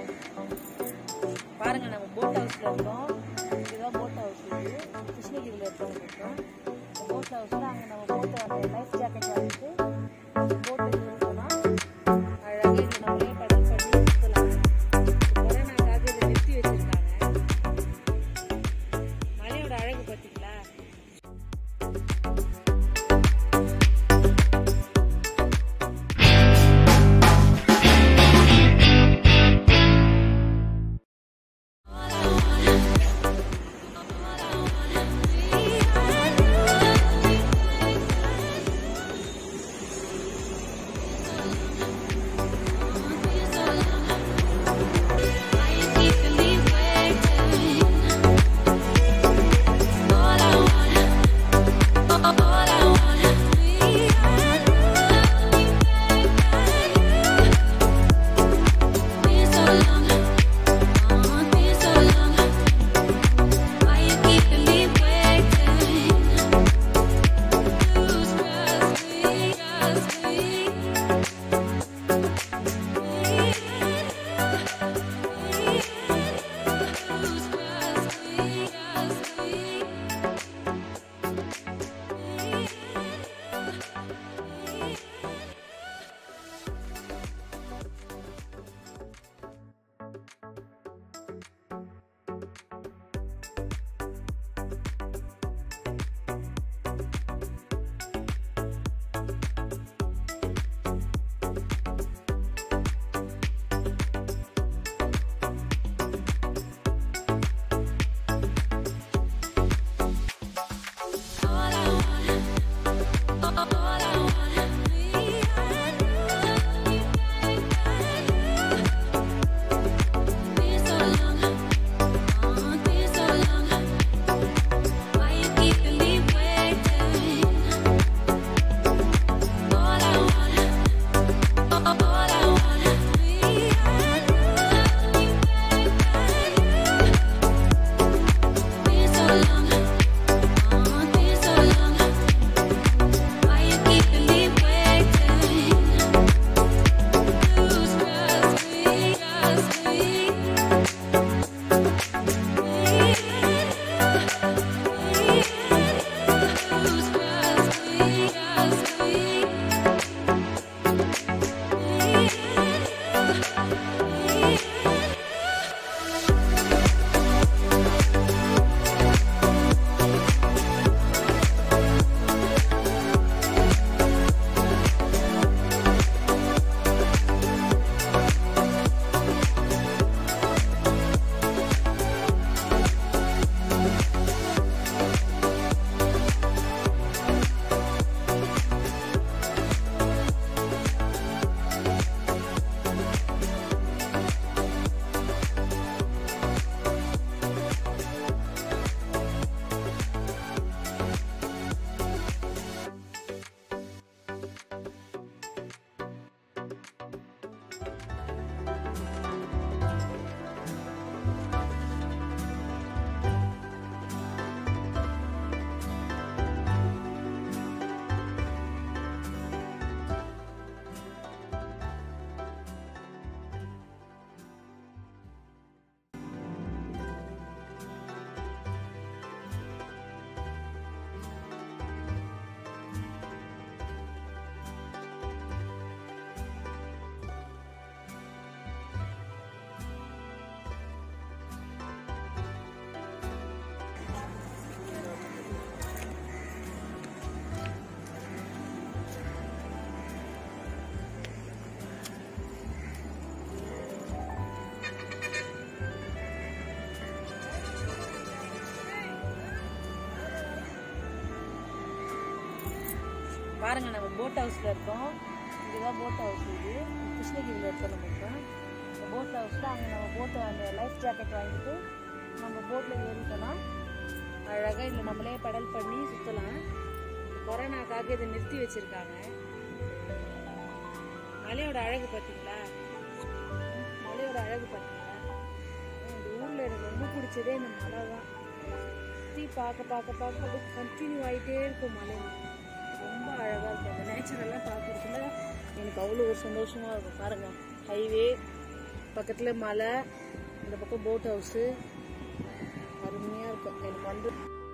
பாருங்க நம்ம போட் ஹவுஸ்ல இருக்கோம் இதுதான் போட் ஹவுஸ் இது கிருஷ்ணகிரியில் இருக்கோம் இருக்கோம் போட் ஹவுஸ்ல அங்கே நம்ம போட்டு அந்த லைஃப் ஜாக்கெட் வாங்கிட்டு போட்டு இருக்கோம்னா அழகாக இது நம்மளே படம் பண்ணி சுற்றலாம் கொரோனாக்காக இதை நிறுத்தி வச்சிருக்காங்க மலையோட அழகு பார்த்தீங்களா பாருங்க நம்ம போட் ஹவுஸ்ல இருக்கோம் இதுதான் போட் ஹவுஸ் இது கிருஷ்ணகிரியில் இருக்கோம் நம்ம இப்போ இந்த போட் ஹவுஸில் அங்கே நம்ம போட்டு அந்த லைஃப் ஜாக்கெட் வாங்கிட்டு நம்ம போட்டில் ஏறிட்டோம்னா அழகாக இதில் நம்மளே பெடல் பண்ணி சுற்றலாம் கொரோனாக்காக இதை நிறுத்தி வச்சிருக்காங்க மலையோட அழகு பார்த்தீங்களா மலையோட அழகு பார்த்தீங்களா இந்த ஊரில் எனக்கு ரொம்ப பிடிச்சதே இந்த மலை தான் சுற்றி பார்க்க பார்க்க பார்க்க அப்படியே கண்டினியூ ஆகிட்டே இருக்கும் மலை ரொம்ப அழகாக இருக்கும் அந்த நேச்சுரல்லாம் பார்க்கறதுல எனக்கு அவ்வளோ ஒரு சந்தோஷமாக இருக்கும் பாருங்க ஹைவே பக்கத்தில் மலை இந்த பக்கம் போட் ஹவுஸு அருமையாக இருக்கும் எனக்கு வந்து